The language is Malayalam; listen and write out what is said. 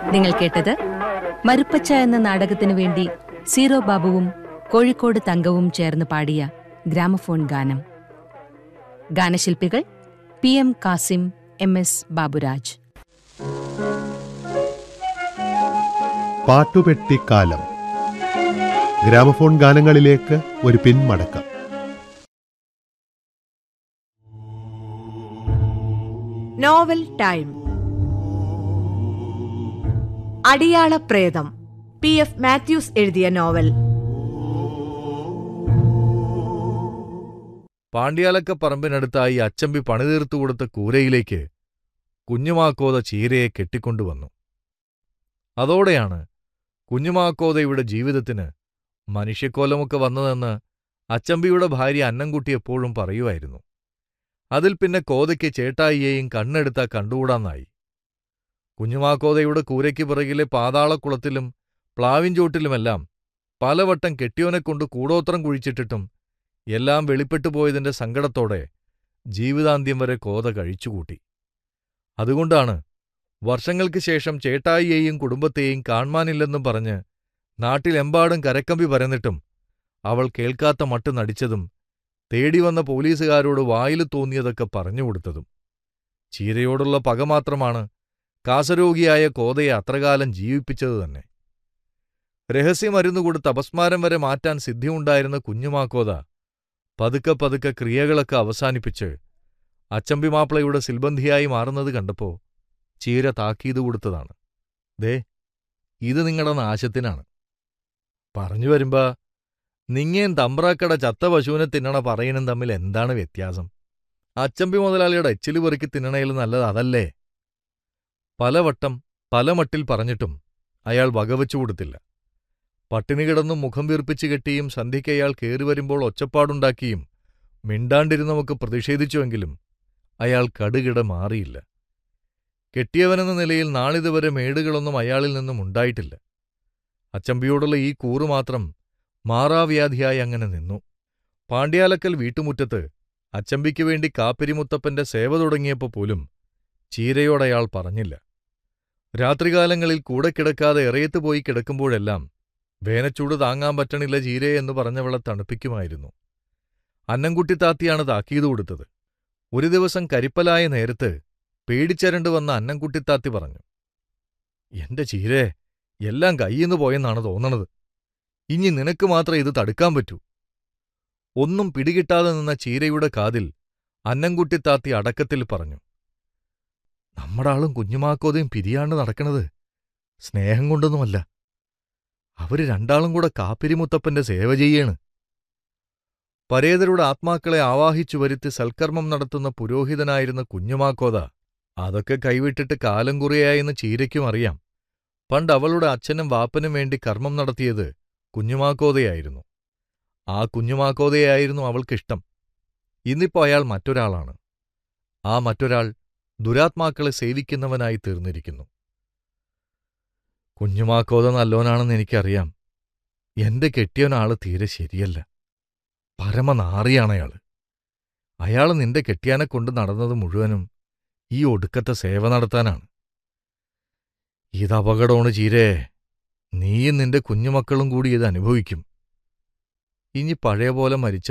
നിങ്ങൾ കേട്ടത് മരുപ്പച്ച എന്ന നാടകത്തിനു വേണ്ടി സീറോ ബാബുവും കോഴിക്കോട് തങ്കവും ചേർന്ന് പാടിയ ഗ്രാമഫോൺ ഗാനം ഗാനശില്പികൾ P M Kasim M S Baburaj പാട്ടുപെട്ടിക്കാലം ഗ്രാമഫോൺ ഗാനങ്ങളിലേക്ക് ഒരു പിന്മടക്കം നോവൽ ടൈം അടിയാള പ്രേതം പി എഫ് മാത്യൂസ് എഴുതിയ നോവൽ പാണ്ഡ്യാലക്ക പറമ്പിനടുത്തായി അച്ചമ്പി പണിതീർത്തു കൊടുത്ത കൂരയിലേക്ക് കുഞ്ഞുമാക്കോത ചീരയെ കെട്ടിക്കൊണ്ടുവന്നു അതോടെയാണ് കുഞ്ഞുമാക്കോതയുടെ ജീവിതത്തിന് മനുഷ്യക്കോലമൊക്കെ വന്നതെന്ന് അച്ചമ്പിയുടെ ഭാര്യ അന്നംകുട്ടി എപ്പോഴും പറയുമായിരുന്നു അതിൽ പിന്നെ കോതയ്ക്ക് ചേട്ടായിയെയും കണ്ണെടുത്താ കണ്ടുകൂടാന്നായി കുഞ്ഞുമാക്കോതയുടെ കൂരയ്ക്ക് പിറകിലെ പാതാളക്കുളത്തിലും പ്ലാവിൻചോട്ടിലുമെല്ലാം പലവട്ടം കെട്ടിയോനെക്കൊണ്ട് കൂടോത്രം കുഴിച്ചിട്ടിട്ടും എല്ലാം വെളിപ്പെട്ടു പോയതിന്റെ സങ്കടത്തോടെ ജീവിതാന്ത്യം വരെ കോത കഴിച്ചുകൂട്ടി അതുകൊണ്ടാണ് വർഷങ്ങൾക്ക് ശേഷം ചേട്ടായിയെയും കുടുംബത്തെയും കാൺമാനില്ലെന്നും പറഞ്ഞ് നാട്ടിലെമ്പാടും കരക്കമ്പി പരന്നിട്ടും അവൾ കേൾക്കാത്ത മട്ട് നടിച്ചതും തേടിവന്ന പോലീസുകാരോട് വായില് തോന്നിയതൊക്കെ പറഞ്ഞുകൊടുത്തതും ചീരയോടുള്ള പക മാത്രമാണ് കാസരോഗിയായ കോതയെ അത്രകാലം ജീവിപ്പിച്ചത് തന്നെ രഹസ്യമരുന്ന് കൊടുത്ത് അപസ്മാരം വരെ മാറ്റാൻ സിദ്ധിയുണ്ടായിരുന്ന കുഞ്ഞുമാക്കോത പതുക്കെ പതുക്കെ ക്രിയകളൊക്കെ അവസാനിപ്പിച്ച് അച്ചമ്പിമാപ്പിളയുടെ സിൽബന്ധിയായി മാറുന്നത് കണ്ടപ്പോ ചീര താക്കീത് കൊടുത്തതാണ് ദേ ഇത് നിങ്ങളുടെ നാശത്തിനാണ് പറഞ്ഞു വരുമ്പോ നിങ്ങേൻ തമ്പ്രാക്കട ചത്ത പശുവിനെ തിന്നണ പറയനും തമ്മിൽ എന്താണ് വ്യത്യാസം അച്ചമ്പി മുതലാളിയുടെ എച്ചില് പെറുക്കി തിന്നണയിൽ നല്ലത് അതല്ലേ പലവട്ടം പല മട്ടിൽ പറഞ്ഞിട്ടും അയാൾ വകവെച്ചു കൊടുത്തില്ല പട്ടിണി കിടന്നും മുഖം വീർപ്പിച്ചു കെട്ടിയും സന്ധ്യയ്ക്ക് അയാൾ കേറി വരുമ്പോൾ ഒച്ചപ്പാടുണ്ടാക്കിയും മിണ്ടാണ്ടിരുന്നവക്ക് പ്രതിഷേധിച്ചുവെങ്കിലും അയാൾ കടുകിട മാറിയില്ല കെട്ടിയവനെന്ന നിലയിൽ നാളിതുവരെ മേടുകളൊന്നും അയാളിൽ നിന്നും ഉണ്ടായിട്ടില്ല അച്ചമ്പിയോടുള്ള ഈ കൂറു മാത്രം മാറാവ്യാധിയായി അങ്ങനെ നിന്നു പാണ്ഡ്യാലക്കൽ വീട്ടുമുറ്റത്ത് അച്ചമ്പിക്ക് വേണ്ടി കാപ്പിരിമുത്തപ്പന്റെ സേവ തുടങ്ങിയപ്പോ പോലും ചീരയോടയാൾ പറഞ്ഞില്ല രാത്രികാലങ്ങളിൽ കൂടെ കിടക്കാതെ എറയത്ത് പോയി കിടക്കുമ്പോഴെല്ലാം വേനച്ചൂട് താങ്ങാൻ പറ്റണില്ല ചീരയെ എന്ന് പറഞ്ഞവളെ തണുപ്പിക്കുമായിരുന്നു അന്നംകുട്ടി താത്തിയാണ് താക്കീത് കൊടുത്തത് ഒരു ദിവസം കരിപ്പലായ നേരത്ത് പേടിച്ചരണ്ട് വന്ന അന്നംകുട്ടിത്താത്തി പറഞ്ഞു എന്റെ ചീരേ എല്ലാം കയ്യിന്ന് പോയെന്നാണ് തോന്നണത് ഇനി നിനക്ക് മാത്രം ഇത് തടുക്കാൻ പറ്റൂ ഒന്നും പിടികിട്ടാതെ നിന്ന ചീരയുടെ കാതിൽ അന്നംകുട്ടിത്താത്തി അടക്കത്തിൽ പറഞ്ഞു നമ്മുടെ ആളും കുഞ്ഞുമാക്കോതയും പിരിയാണ്ട് നടക്കണത് സ്നേഹം കൊണ്ടൊന്നുമല്ല അവര് രണ്ടാളും കൂടെ കാപ്പിരിമുത്തപ്പന്റെ സേവ ചെയ്യാണ് പരേതരുടെ ആത്മാക്കളെ ആവാഹിച്ചു വരുത്തി സൽക്കർമ്മം നടത്തുന്ന പുരോഹിതനായിരുന്ന കുഞ്ഞുമാക്കോത അതൊക്കെ കൈവിട്ടിട്ട് കാലം കുറിയായെന്ന് ചീരയ്ക്കും അറിയാം പണ്ട് അവളുടെ അച്ഛനും വാപ്പനും വേണ്ടി കർമ്മം നടത്തിയത് കുഞ്ഞുമാക്കോതയായിരുന്നു ആ കുഞ്ഞുമാക്കോതയായിരുന്നു അവൾക്കിഷ്ടം ഇന്നിപ്പോ അയാൾ മറ്റൊരാളാണ് ആ മറ്റൊരാൾ ദുരാത്മാക്കളെ സേവിക്കുന്നവനായി തീർന്നിരിക്കുന്നു കുഞ്ഞുമാക്കോത നല്ലോനാണെന്ന് എനിക്കറിയാം എന്റെ കെട്ടിയവനാള് തീരെ ശരിയല്ല പരമനാറിയാണയാള് അയാള് നിന്റെ കെട്ടിയാനെ കൊണ്ട് നടന്നത് മുഴുവനും ഈ ഒടുക്കത്തെ സേവ നടത്താനാണ് ഇതപകടമാണ് ചീരേ നീയും നിന്റെ കുഞ്ഞുമക്കളും കൂടി ഇത് അനുഭവിക്കും ഇനി പഴയ പോലെ മരിച്ച